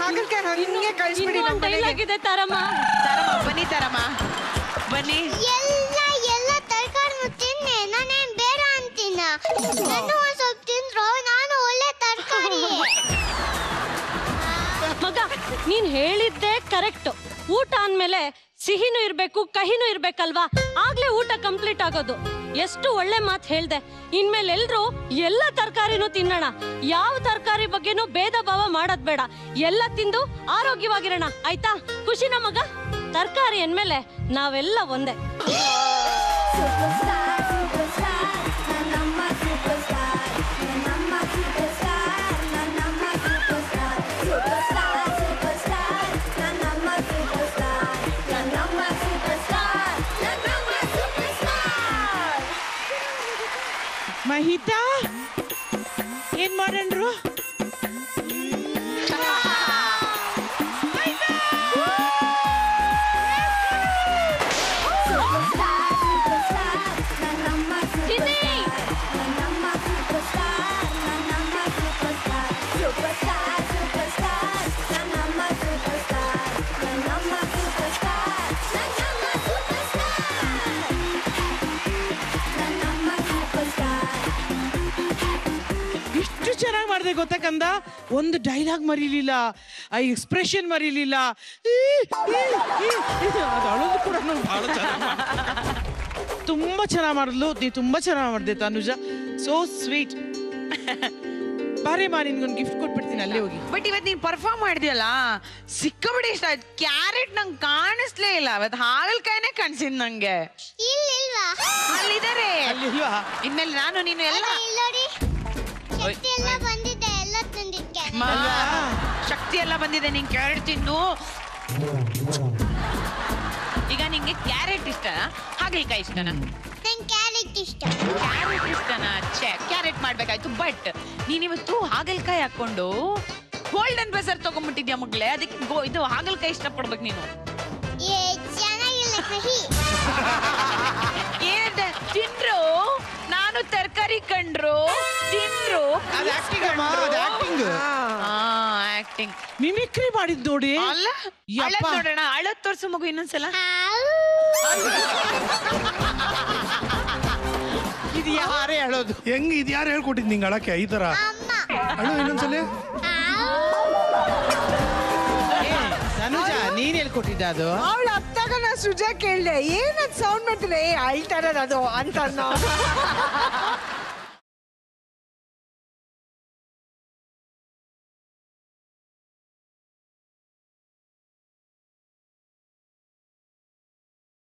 ಹಾಗಲ್ಕಾಯಿ ಹಂಗೆ ಕಳಿಸ್ಬಿಡಿ ನಮ್ಮ ಮನೆಗೆ ಡೈಲಾಗ್ ಇದೆ ತಾರಮ್ಮ ತಾರಮ್ಮ ಬನ್ನಿ ತಾರಮ್ಮ ಬನ್ನಿ ಎಲ್ಲ ಎಲ್ಲ ತರಕಾರಿ ತಿನ್ನೆ ನಾನೇನ್ ಬೇಡ ಅಂತೀನ ನಾನು ಒಂದ್ ಸ್ವಲ್ಪ ತಿಂದ್ರು ನಾನು ಒಳ್ಳೆ ತರಕಾರಿ ಮಗ ನೀನ್ ಹೇಳಿದ್ದೆ ಕರೆಕ್ಟ್ ಊಟ ಅಂದ್ಮೇಲೆ ಸಿಹಿನೂ ಇರ್ಬೇಕು ಕಹಿನೂ ಇರ್ಬೇಕಲ್ವಾ ಆಗ್ಲೇ ಊಟ ಕಂಪ್ಲೀಟ್ ಆಗೋದು ಎಷ್ಟು ಒಳ್ಳೆ ಮಾತು ಹೇಳ್ದೆ ಇನ್ಮೇಲೆ ಎಲ್ರು ಎಲ್ಲ ತರಕಾರಿನೂ ತಿನ್ನೋಣ ಯಾವ ತರಕಾರಿ ಬಗ್ಗೆನೂ ಭೇದ ಭಾವ ಮಾಡೋದ್ ಬೇಡ ಎಲ್ಲ ತಿಂದು ಆರೋಗ್ಯವಾಗಿರೋಣ ಆಯ್ತಾ ಖುಷಿನ ಮಗ ತರಕಾರಿ ಅಂದ್ಮೇಲೆ ನಾವೆಲ್ಲ ಒಂದೇ ಮಹಿತಾ ಏನ್ ಮಾಡಣ್ರು ಎಷ್ಟು ಚೆನ್ನಾಗಿ ಮಾಡಿದೆ ಗೊತ್ತಾ ಕಂದ ಒಂದು ಡೈಲಾಗ್ ಮರೀಲಿಲ್ಲ ಆ ಎಕ್ಸ್ಪ್ರೆಷನ್ ಮರೀಲಿಲ್ಲ ಈ, ಈ, ಈ, ಇದು ಅದು ಅಳೋದು ಕೂಡ ನಾವು ಬಹಳ ಚೆನ್ನಾಗ್ ಮಾಡ್ದೆ. ತುಂಬಾ ಚೆನ್ನಾಗಿ ಮಾಡಿದ್ಲು ನೀ ತುಂಬಾ ಚೆನ್ನಾಗಿ ಮಾಡಿದೆ ತನುಜ ಸೋ ಸ್ವೀಟ್ ಬಾರೆ ಮಾ ನಿನ್ಗೊಂದು ಗಿಫ್ಟ್ ಕೊಟ್ಬಿಡ್ತೀನಿ ಅಲ್ಲೇ ಹೋಗಿ ಬಟ್ ಇವತ್ ನೀನ್ ಪರ್ಫಾರ್ಮ್ ಮಾಡಿದ್ಯಲ್ಲ ಸಿಕ್ಕಾಬಿಡಿ ಇಷ್ಟ ಆಯ್ತು ಕ್ಯಾರೆಟ್ ನಂಗೆ ಕಾಣಿಸ್ಲೇ ಇಲ್ಲ ಇವತ್ತು ಹಾಗಲ್ಕಾಯಿನೇ ಕಾಣಿಸಿದ್ ನಂಗೆ ಇಲ್ಲಿಲ್ವಾ ಅಲ್ಲಿದ್ದಾರೆ ಅಲ್ಲಿಲ್ವಾ ಇನ್ಮೇಲೆ ನಾನು ನೀನು ಎಲ್ಲ ಇಲ್ಲೋಡಿ ಶಕ್ತಿ ಎಲ್ಲ ಬಂದಿದೆ ಎಲ್ಲ ತಿಂದಿದ್ದೆ ಮಾ, ಶಕ್ತಿ ಎಲ್ಲ ಬಂದಿದೆ ನಿಂಗೆ ಕ್ಯಾರೆಟ್ ತಿಂದು ಈಗ ನಿಂಗೆ ಕ್ಯಾರೆಟ್ ಇಷ್ಟನಾ ಹಾಗಲ್ಕಾಯಿ ಇಷ್ಟನಾ ನಂಗೆ ಕ್ಯಾರೆಟ್ ಇಷ್ಟ ಕ್ಯಾರೆಟ್ ಇಷ್ಟನಾ ಛೇ ಕ್ಯಾರೆಟ್ ಮಾಡ್ಬೇಕಾಯ್ತು ಬಟ್ ನೀನಿವತ್ತು ಹಾಗಲ್ಕಾಯಿ ಹಾಕೊಂಡು ಗೋಲ್ಡನ್ ಬೆಸರ್ ತಗೊಂಡ್ಬಿಟ್ಟಿದ್ಯಾ ಮಗ್ಳೆ ಅದಕ್ಕೆ ಗೋ ಇದು ಹಾಗಲ್ಕಾಯಿ ಇಷ್ಟಪಡ್ಬೇಕು ನೀನು ಏ ಚೆನ್ನಾಗಿಲ್ಲ ಕಹಿ ಏನಿದೆ ತಿನ್ರು ನಾನು ತರಕಾರಿ ಕಂಡ್ರು ತಿನ್ರು ಅದು ಆಕ್ಟಿಂಗ್ ಅಮ್ಮ ಅದು ಆಕ್ಟಿಂಗ್ ಆಕ್ಟಿಂಗ್ ಮಿಮಿಕ್ರಿ ಮಾಡಿದ್ ನೋಡಿ ಅಲ್ಲ ಯಪ್ಪ. ಅಳದ್ ನೋಡೋಣ ಅಳದ್ ತೋರ್ಸು ಮಗು ಇನ್ನೊಂದ್ಸಲ ಇದು ಯಾರೇ ಹೇಳೋದು ಹೆಂಗ್ ಇದು ಯಾರು ಹೇಳ್ಕೊಟ್ಟಿದ್ ನಿಂಗೆ ಅಳಕ್ಕೆ ಈ ತರ ಅಮ್ಮ ಅಳು ಇನ್ನೊಂದ್ಸಲಿ ಏ, ತನುಜ ನೀನ್ ಹೇಳ್ಕೊಟ್ಟಿದ್ದ ಅದು ಅವಳು ಅತ್ತಾಗ ನಾ ಸುಜಾ ಕೇಳ್ದೆ ಏನದ್ ಸೌಂಡ್ ಮಾಡ್ತಿದೆ ಏ ಅಳ್ತಾರದು ಅದು ಅಂತ